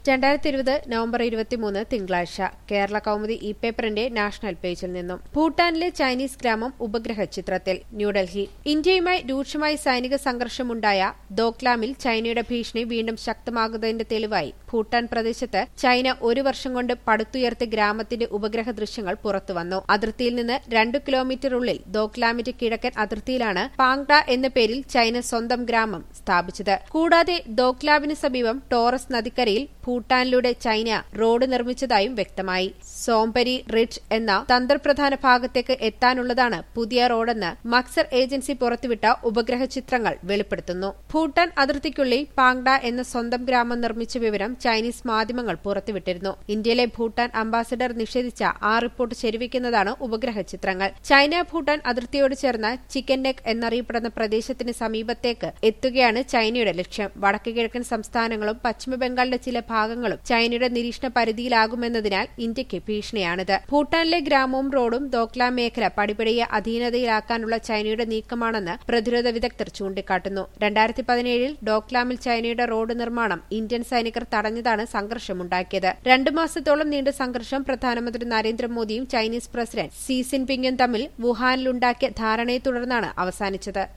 രണ്ടായിരത്തി ഇരുപത് നവംബർ ഇരുപത്തിമൂന്ന് തിങ്കളാഴ്ച കേരള കൗമുദി ഇ പേപ്പറിന്റെ നാഷണൽ പേജിൽ നിന്നും ഭൂട്ടാനിലെ ചൈനീസ് ഗ്രാമം ഉപഗ്രഹ ചിത്രത്തിൽ ന്യൂഡൽഹി ഇന്ത്യയുമായി രൂക്ഷമായി സൈനിക സംഘർഷമുണ്ടായ ദോക്ലാമിൽ ചൈനയുടെ ഭീഷണി വീണ്ടും ശക്തമാകുന്നതിന്റെ തെളിവായി ഭൂട്ടാൻ പ്രദേശത്ത് ചൈന ഒരു വർഷം കൊണ്ട് പടുത്തുയർത്തിയ ഗ്രാമത്തിന്റെ ഉപഗ്രഹ ദൃശ്യങ്ങൾ പുറത്തുവന്നു അതിർത്തിയിൽ നിന്ന് രണ്ടു കിലോമീറ്ററുള്ളിൽ ദോക്ലാമിന്റെ കിഴക്കൻ അതിർത്തിയിലാണ് പാങ്ഡ എന്ന പേരിൽ ചൈന സ്വന്തം ഗ്രാമം സ്ഥാപിച്ചത് കൂടാതെ ദോക്ലാമിന് സമീപം ടോറസ് നദിക്കരയിൽ ഭൂട്ടാനിലൂടെ ചൈന റോഡ് നിർമ്മിച്ചതായും വ്യക്തമായി സോംപരി റിഡ്ജ് എന്ന തന്ത്രപ്രധാന ഭാഗത്തേക്ക് എത്താനുള്ളതാണ് പുതിയ റോഡെന്ന് മക്സർ ഏജൻസി പുറത്തുവിട്ട ഉപഗ്രഹ ചിത്രങ്ങൾ വെളിപ്പെടുത്തുന്നു ഭൂട്ടാൻ അതിർത്തിക്കുള്ളിൽ പാങ്ഡ എന്ന സ്വന്തം ഗ്രാമം നിർമ്മിച്ച വിവരം ചൈനീസ് മാധ്യമങ്ങൾ പുറത്തുവിട്ടിരുന്നു ഇന്ത്യയിലെ ഭൂട്ടാൻ അംബാസഡർ നിഷേധിച്ച ആ റിപ്പോർട്ട് ശരിവയ്ക്കുന്നതാണ് ഉപഗ്രഹ ചിത്രങ്ങൾ ചൈന ഭൂട്ടാൻ അതിർത്തിയോട് ചേർന്ന ചിക്കൻ നെക്ക് എന്നറിയപ്പെടുന്ന പ്രദേശത്തിന് സമീപത്തേക്ക് എത്തുകയാണ് ചൈനയുടെ ലക്ഷ്യം വടക്കു കിഴക്കൻ സംസ്ഥാനങ്ങളും പശ്ചിമബംഗാളിലെ ചില ഭാഗങ്ങളും ചൈനയുടെ നിരീക്ഷണ പരിധിയിലാകുമെന്നതിനാൽ ഇന്ത്യയ്ക്ക് ഭീഷണിയാണിത് ഭൂട്ടാനിലെ ഗ്രാമവും റോഡും ദോക്ലാം മേഖല പടിപടിയെ അധീനതയിലാക്കാനുള്ള ചൈനയുടെ നീക്കമാണെന്ന് പ്രതിരോധ വിദഗ്ധർ ചൂണ്ടിക്കാട്ടുന്നു രണ്ടായിരത്തി പതിനേഴിൽ ഡോക്ലാമിൽ ചൈനയുടെ റോഡ് നിർമ്മാണം ഇന്ത്യൻ സൈനികർ തടഞ്ഞതാണ് സംഘർഷമുണ്ടാക്കിയത് രണ്ടു മാസത്തോളം നീണ്ട സംഘർഷം പ്രധാനമന്ത്രി നരേന്ദ്രമോദിയും ചൈനീസ് പ്രസിഡന്റ് സി സിൻപിങ്ങും തമ്മിൽ വുഹാനിലുണ്ടാക്കിയ ധാരണയെ തുടർന്നാണ് അവസാനിച്ചത്